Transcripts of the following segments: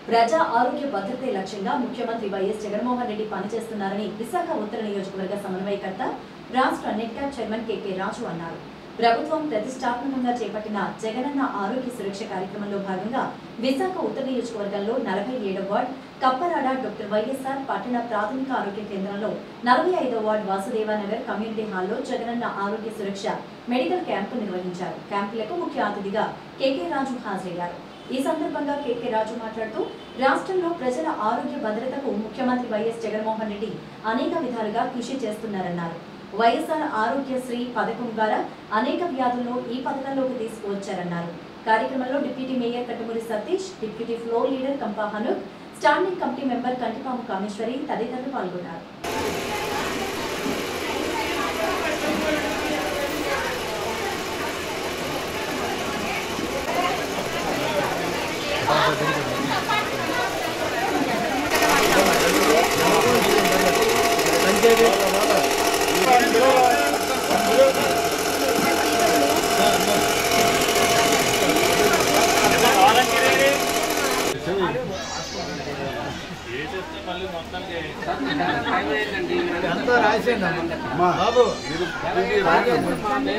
ప్రజా ఆరోగ్య భద్రతే లక్ష్యంగా ముఖ్యమంత్రి వైఎస్ జగన్మోహన్ రెడ్డి పనిచేస్తున్నారని విశాఖ ఉత్తర నియోజకవర్గ సమన్వయకర్త రాష్ట్ర నెట్కాప్ చైర్మన్ కెకే రాజు అన్నారు ప్రభుత్వం ప్రతిష్టాత్మకంగా చేపట్టిన జగనన్న ఆరోగ్య సురక్ష కార్యక్రమంలో భాగంగా విశాఖ ఉత్తర నియోజకవర్గంలో నలభై ఏడవ వార్డ్ కప్పరాడ డాక్టర్ వైఎస్ఆర్ పట్టణ ప్రాథమిక ఆరోగ్య కేంద్రంలో నలభై ఐదవ వార్డ్ వాసుదేవానగర్ కమ్యూనిటీ హాల్లో జగనన్న ఆరోగ్య సురక్ష మెడికల్ క్యాంపు నిర్వహించారు క్యాంపులకు ముఖ్య అతిథిగా కేకే రాజు హాజరయ్యారు ఈ సందర్భంగా కేకే రాజు మాట్లాడుతూ రాష్ట్రంలో ప్రజల ఆరోగ్య భద్రతకు ముఖ్యమంత్రి వైఎస్ జగన్మోహన్ రెడ్డి అనేక విధాలుగా కృషి చేస్తున్నారన్నారు వైఎస్ఆర్ ఆరోగ్యశ్రీ పథకం ద్వారా అనేక వ్యాధులను ఈ పథకంలోకి తీసుకువచ్చారన్నారు కార్యక్రమంలో deputy mayor Kattumuri Satish deputy floor leader Kampa Hanuk standing committee member Kantipamu Kameswari తదితరులు పాల్గొన్నారు ఎంతో రాసేయండి అమ్మా బాబు మీరు ఇది రాయండి.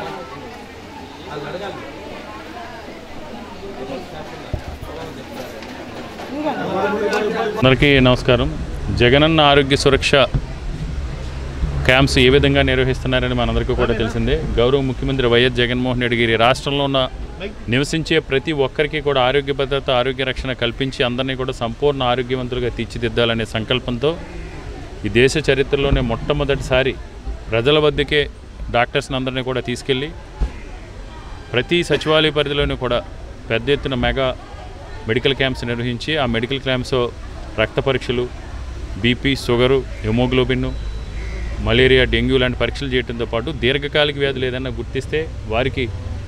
అందరికీ నమస్కారం జగనన్న ఆరోగ్య సురక్ష క్యాంప్స్ ఏ విధంగా నిర్వహిస్తున్నారని మనందరికీ కూడా తెలిసిందే గౌరవ ముఖ్యమంత్రి వైఎస్ జగన్మోహన్ రెడ్డి గారి రాష్ట్రంలో ఉన్న నివసించే ప్రతి ఒక్కరికి కూడా ఆరోగ్య భద్రత ఆరోగ్య రక్షణ కల్పించి అందరినీ కూడా సంపూర్ణ ఆరోగ్యవంతులుగా తీర్చిదిద్దాలనే సంకల్పంతో ఈ దేశ చరిత్రలోనే మొట్టమొదటిసారి ప్రజల వద్దకే డాక్టర్స్ని అందరినీ కూడా తీసుకెళ్ళి ప్రతి సచివాలయ పరిధిలోనూ కూడా పెద్ద ఎత్తున మెగా మెడికల్ క్యాంప్స్ నిర్వహించి ఆ మెడికల్ క్యాంప్స్ రక్త పరీక్షలు BP sugar haemoglobin malaria dengue లాంటి పరీక్షలు చేయడంతో పాటు దీర్ఘకాలిక వ్యాధులు ఏదైనా గుర్తిస్తే వారికి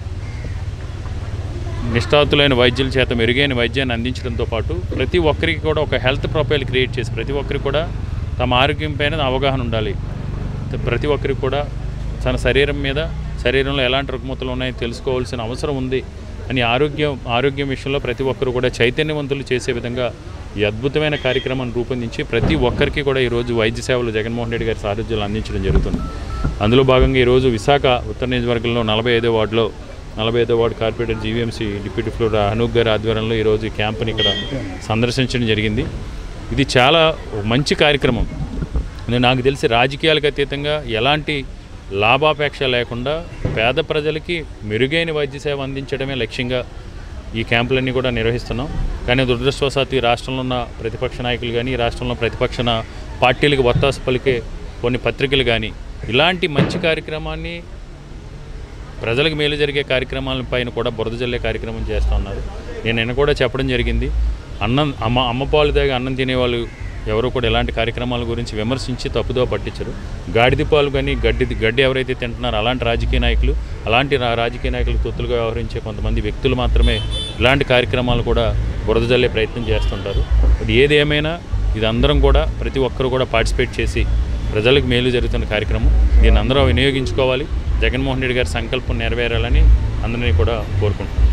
నిష్ఠాతులైన వైద్యుల చేత మెరుగైన వైద్యాన్ని అందించడంతో పాటు ప్రతి ఒక్కరికి కూడా ఒక హెల్త్ ప్రొఫైల్ క్రియేట్ చేసి ప్రతి ఒక్కరికి కూడా తమ ఆరోగ్యం పైన అవగాహన ఉండాలి ప్రతి ఒక్కరికి కూడా తన శరీరం మీద శరీరంలో ఎలాంటి రుగ్మతలు ఉన్నాయో తెలుసుకోవాల్సిన అవసరం ఉంది అని ఆరోగ్యం ఆరోగ్యం విషయంలో ప్రతి ఒక్కరు కూడా చైతన్యవంతులు చేసే విధంగా ఈ అద్భుతమైన కార్యక్రమాన్ని రూపొందించి ప్రతి ఒక్కరికి కూడా ఈరోజు వైద్య సేవలు జగన్మోహన్ రెడ్డి గారి సారథ్యాలు అందించడం జరుగుతుంది అందులో భాగంగా ఈరోజు విశాఖ ఉత్తర నియోజకవర్గంలో నలభై ఐదో వార్డులో నలభై ఐదో వార్డు corporator GVMC deputy floor Anup గారి ఆధ్వర్యంలో ఈరోజు ఈ క్యాంపుని ఇక్కడ సందర్శించడం జరిగింది ఇది చాలా మంచి కార్యక్రమం ఇది నాకు తెలిసి రాజకీయాలకు అతీతంగా ఎలాంటి లాభాపేక్ష లేకుండా పేద ప్రజలకి మెరుగైన వైద్య సేవ అందించడమే లక్ష్యంగా ఈ క్యాంపులన్నీ కూడా నిర్వహిస్తున్నాం కానీ దురదృష్టవశాత్తు ఈ రాష్ట్రంలో ఉన్న ప్రతిపక్ష నాయకులు కానీ ఈ రాష్ట్రంలో ప్రతిపక్ష నా- పార్టీలకు వత్తాసు పలికే కొన్ని పత్రికలు కానీ ఇలాంటి మంచి కార్యక్రమాన్ని ప్రజలకు మేలు జరిగే కార్యక్రమాల పైన కూడా బురద జల్లే కార్యక్రమం చేస్తూ ఉన్నారు నేను నిన్న కూడా చెప్పడం జరిగింది అన్నం అమ్మ అమ్మ పాలు తాగి అన్నం తినేవాళ్ళు ఎవరు కూడా ఇలాంటి కార్యక్రమాల గురించి విమర్శించి తప్పుదో పట్టించరు గాడిద పాలు కానీ గడ్డి గడ్డి ఎవరైతే తింటున్నారో అలాంటి రాజకీయ నాయకులు అలాంటి రా- రాజకీయ నాయకులు తొత్తులుగా వ్యవహరించే కొంతమంది వ్యక్తులు మాత్రమే ఇలాంటి కార్యక్రమాలు కూడా బురద జల్లే ప్రయత్నం చేస్తుంటారు అది ఏది ఏమైనా ఇది అందరం కూడా ప్రతి ఒక్కరు కూడా పార్టిసిపేట్ చేసి ప్రజలకు మేలు జరుగుతున్న కార్యక్రమం దీన్ని అందరూ వినియోగించుకోవాలి జగన్మోహన్ రెడ్డి గారి సంకల్పం నెరవేరాలని అందరినీ కూడా కోరుకుంటున్నాను